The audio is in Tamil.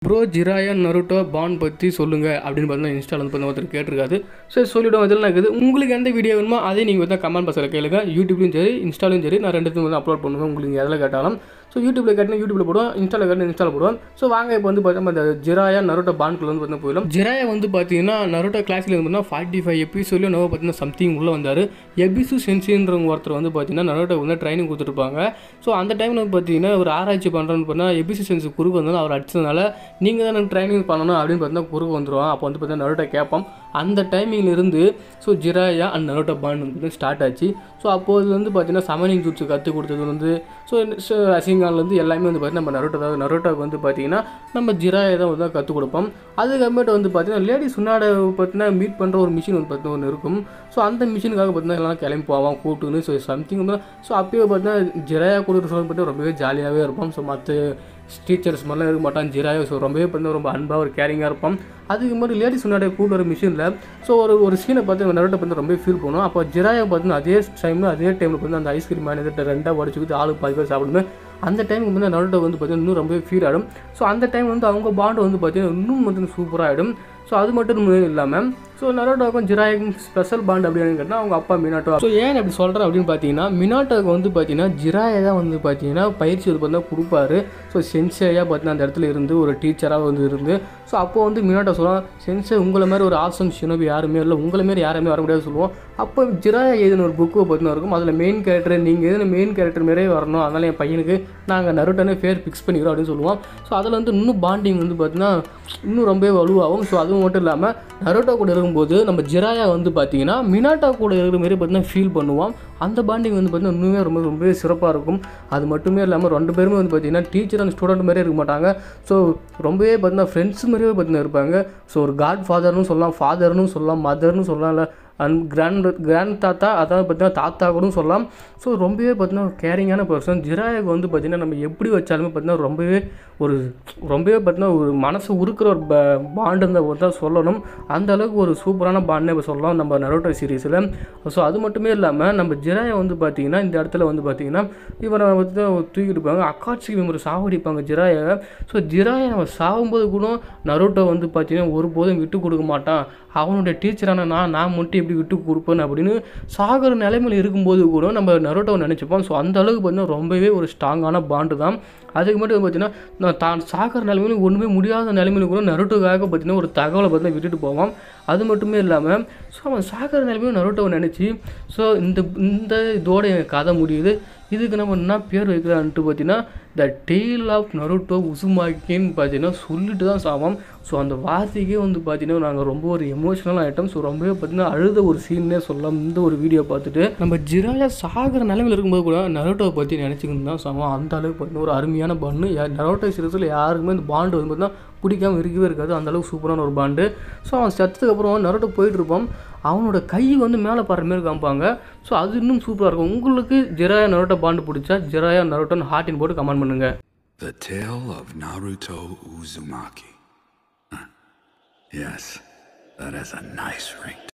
ப்ரோ ஜிராயா நருட்டோ பான் பற்றி சொல்லுங்கள் அப்படின்னு பார்த்தீங்கன்னா இன்ஸ்டாவில் வந்து பார்த்தா ஒருத்தர் கேட்டிருக்காரு சரி சொல்லிவிடும் இதெல்லாம் இருக்குது உங்களுக்கு எந்த வீடியோ வேணுமோ அதே நீங்கள் வந்து கமெண்ட் பாக்ஸில் கேளுங்க யூடியூப்லையும் சரி இன்ஸ்டாலையும் சரி நான் ரெண்டுத்தையும் வந்து அப்லோட் பண்ணுவேன் உங்களுக்கு எதில் கேட்டாலும் ஸோ யூடியூப்பில் கேட்டால் யூடியூப்பில் போடுவோம் இன்ஸ்டாவில் கேட்டால் இன்ஸ்டாவில் போடுவோம் ஸோ வாங்க இப்போ வந்து பார்த்தோம் இந்த ஜிராயா நருட்டோ பான்குள்ள வந்து பார்த்தீங்கன்னா போயிடும் ஜிராயா வந்து பார்த்தீங்கன்னா நருட்டோ கிளாஸில் வந்து பார்த்தீங்கன்னா ஃபார்ட்டி ஃபைவ் எபிசோட்லையும் நோ பார்த்தீங்கன்னா சம்திங் உள்ளே வந்தார் எபிசு சென்சின்றவங்க ஒருத்தர் வந்து பார்த்தீங்கன்னா நருட்டோ வந்து ட்ரைனிங் கொடுத்துருப்பாங்க ஸோ அந்த டைமில் வந்து பார்த்தீங்கன்னா ஒரு ஆராய்ச்சி பண்ணுறேன்னு பண்ணால் எபிசி சென்ஸ் குறுக்கு வந்தாலும் அவர் அடிச்சதுனால நீங்கள் தான் எனக்கு ட்ரைனிங் பண்ணணும் அப்படின்னு பார்த்தீங்கன்னா குறுக்கு வந்துடுவான் அப்போ வந்து பார்த்தீங்கன்னா நருட்டோ கேட்போம் அந்த டைமிங்ல இருந்து so Jiraiya and Naruto bond வந்து ஸ்டார்ட் ஆச்சு ஸோ அப்போது வந்து பார்த்தீங்கன்னா சமனிங் ஜூட்ஸு கற்றுக் கொடுத்தது வந்து ஸோ ரசிங்கான்லேருந்து எல்லாமே வந்து பார்த்தீங்கன்னா நம்ம நருட்டோ தான் நருட்டோக்கு வந்து பார்த்தீங்கன்னா நம்ம ஜிராயை தான் வந்து கற்றுக் கொடுப்போம் அதுக்கப்புறமேட்டு வந்து பார்த்தீங்கன்னா லேடி சுன்னாடை பார்த்தீங்கன்னா மீட் பண்ணுற ஒரு மிஷின் வந்து பார்த்தீங்கன்னா ஒன்று இருக்கும் ஸோ அந்த மிஷினுக்காக பார்த்தீங்கன்னா எல்லாம் கிளம்பி போவான் கூட்டுன்னு ஸோ சம்திங் வந்து ஸோ அப்பயே பார்த்தீங்கன்னா ஜிராயா கொடுக்குற சொல்லி பார்த்தீங்கன்னா ரொம்பவே ஜாலியாகவே இருப்போம் ஸோ மற்ற டீச்சர்ஸ் மாதிரிலாம் இருக்க மாட்டான் ஜிராயோ ஸோ ரொம்பவே பார்த்தீங்கன்னா ரொம்ப அன்பாக ஒரு கேரிங்காக இருப்பான் அதுக்கு மாதிரி லேடிஸ் முன்னாடி கூட்டு ஒரு மிஷினில் ஸோ ஒரு ஒரு சீனை பார்த்து நருட்டை பார்த்து ரொம்ப ஃபீல் பண்ணுவோம் அப்போ ஜிராயை பார்த்தீங்கன்னா அதே டைமில் அதே டைமில் வந்து அந்த ஐஸ்கிரீம் மேனேஜர்கிட்ட ரெண்டாக உடச்சிக்கிட்டு ஆளுக்கு பாதி பேர் சாப்பிடுவேன் அந்த டைம் வந்து நருட்டோ வந்து பார்த்தீங்கன்னா இன்னும் ரொம்பவே ஃபீல் ஆகிடும் ஸோ அந்த டைம் வந்து அவங்க பாண்டு வந்து பார்த்தீங்கன்னா இன்னும் வந்து சூப்பராக ஆகிடும் ஸோ அது மட்டும் இல்லாமல் ஸோ நரோட்டோக்கும் ஜிராய்க்கும் ஸ்பெஷல் பாண்ட் அப்படின்னு கேட்டால் அவங்க அப்பா மினாட்டோ ஸோ ஏன் அப்படி சொல்கிறேன் அப்படின்னு பார்த்தீங்கன்னா மினாட்டோக்கு வந்து பார்த்தீங்கன்னா ஜிராயை தான் வந்து பார்த்தீங்கன்னா பயிற்சி வந்து பார்த்தீங்கன்னா கொடுப்பாரு ஸோ சென்சேயாக பார்த்தீங்கன்னா அந்த இடத்துல இருந்து ஒரு டீச்சராக வந்து இருந்து ஸோ அப்போ வந்து மினாட்டோ சொல்லுவான் சென்சே உங்களை மாதிரி ஒரு ஆசம் ஷினோபி யாருமே இல்லை உங்களை மாதிரி யாருமே வர முடியாது சொல்லுவோம் அப்போ ஜிராயா எழுதின ஒரு புக்கு பார்த்தீங்கன்னா இருக்கும் அதில் மெயின் கேரக்டர் நீங்கள் எதுன மெயின் கேரக்டர் மாதிரியே வரணும் அதனால் என் பையனுக்கு நாங்கள் நருட்டனே பேர் ஃபிக்ஸ் பண்ணிக்கிறோம் அப்படின்னு சொல்லுவோம் ஸோ அதில் வந்து இன்னும் பாண்டிங் வந்து பார்த்தீங்கன்னா இன்னும் ரொம்பவே வலுவாகும் ஸோ அதுவும் மட்டும் இல்லாமல் நரோட்டோ கூட இருக்கும்போது நம்ம ஜிராயா வந்து பார்த்தீங்கன்னா மினாட்டா கூட இருக்கிற மாதிரி பார்த்தீங்கன்னா ஃபீல் பண்ணுவோம் அந்த பாண்டிங் வந்து பார்த்தீங்கன்னா இன்னுமே ரொம்ப ரொம்பவே சிறப்பாக இருக்கும் அது மட்டுமே இல்லாமல் ரெண்டு பேருமே வந்து பார்த்தீங்கன்னா டீச்சர் அண்ட் ஸ்டூடெண்ட் மாதிரியே இருக்க மாட்டாங்க ஸோ ரொம்பவே பார்த்தீங்கன்னா ஃப்ரெண்ட்ஸ் மாதிரியே பார்த்தீங்கன்னா இருப்பாங்க ஸோ ஒரு காட் ஃபாதர்னு சொல்லலாம் ஃபாதர்னு சொல்லலாம் மதர்னு சொல்லலாம் அண்ட் கிராண்ட் கிராண்ட் தாத்தா அதாவது பார்த்தீங்கன்னா தாத்தா கூட சொல்லலாம் ஸோ ரொம்பவே பார்த்தீங்கன்னா ஒரு கேரிங்கான பர்சன் ஜிராயக்கு வந்து பார்த்தீங்கன்னா நம்ம எப்படி வச்சாலுமே பார்த்தீங்கன்னா ரொம்பவே ஒரு ரொம்பவே பார்த்தீங்கன்னா ஒரு மனசு உருக்கிற ஒரு பாண்டு தான் சொல்லணும் அந்த அளவுக்கு ஒரு சூப்பரான பாண்டே இப்போ சொல்லலாம் நம்ம நரோட்டோ சீரீஸில் ஸோ அது மட்டுமே இல்லாமல் நம்ம ஜிராயை வந்து பார்த்தீங்கன்னா இந்த இடத்துல வந்து பார்த்தீங்கன்னா இவரை வந்து தூக்கிட்டு இருப்பாங்க அக்காட்சிக்கு இவங்க சாவடிப்பாங்க ஜிராயை ஸோ ஜிராயை நம்ம சாகும்போது கூட நரோட்டோ வந்து பார்த்தீங்கன்னா ஒருபோதும் விட்டு கொடுக்க மாட்டான் அவனுடைய டீச்சரான நான் நான் மட்டும் எப்படி விட்டு கொடுப்பேன் அப்படின்னு சாகர நிலைமையில் இருக்கும்போது கூட நம்ம நரோட்டோவை நினச்சிப்போம் ஸோ அந்த அளவுக்கு பார்த்தீங்கன்னா ரொம்பவே ஒரு ஸ்ட்ராங்கான பாண்டு தான் அதுக்கு மட்டும் பார்த்தீங்கன்னா நான் தான் சாகர நிலைமையிலும் ஒன்றுமே முடியாத நிலைமையில கூட நருட்டோக்காக பார்த்தீங்கன்னா ஒரு தகவலை பார்த்தீங்கன்னா விட்டுட்டு போவான் அது மட்டுமே இல்லாமல் ஸோ அவன் சாகர நிலைமையும் நருட்டோவை நினச்சி ஸோ இந்த இந்த இதோட என் கதை முடியுது இதுக்கு நம்ம என்ன பேர் வைக்கலான்ட்டு பார்த்தீங்கன்னா த டெய்ல் ஆஃப் நருட்டோ உசுமாக்கின்னு பார்த்தீங்கன்னா சொல்லிட்டு தான் சாவோம் ஸோ அந்த வார்த்தைக்கே வந்து பார்த்தீங்கன்னா நாங்கள் ரொம்ப ஒரு எமோஷனல் ஆகிட்டோம் ஸோ ரொம்பவே பார்த்தீங்கன்னா அழுத ஒரு சீன்னே சொல்லலாம் இந்த ஒரு வீடியோ பார்த்துட்டு நம்ம ஜிராயா சாகிற நிலைமையில் இருக்கும்போது கூட நரோட்டோவை பற்றி நினச்சிக்கணும் தான் சாவோம் அந்த அளவுக்கு பார்த்தீங்கன்னா ஒரு அருமையான பாண்டு நரோட்டோ சீரீஸில் யாருக்குமே இந்த பாண்டு வந்து பார்த்தீங்கன்னா பிடிக்காம இருக்கவே இருக்காது அந்த அளவுக்கு சூப்பரான ஒரு பாண்டு ஸோ அவன் செத்ததுக்கு அப்புறம் நரோட்டோ போயிட்டு இருப்பான் அவனோட கை வந்து மேலே பாடுற மாதிரி காமிப்பாங்க ஸோ அது இன்னும் சூப்பராக இருக்கும் உங்களுக்கு ஜெராயா நரோட்டோ பாண்டு பிடிச்சா ஜெராயா நரோட்டோன்னு ஹார்ட்டின் போட்டு கமெண்ட் பண்ணுங்க The Tale of Naruto Uzumaki. Huh. Yes, that has a nice ring.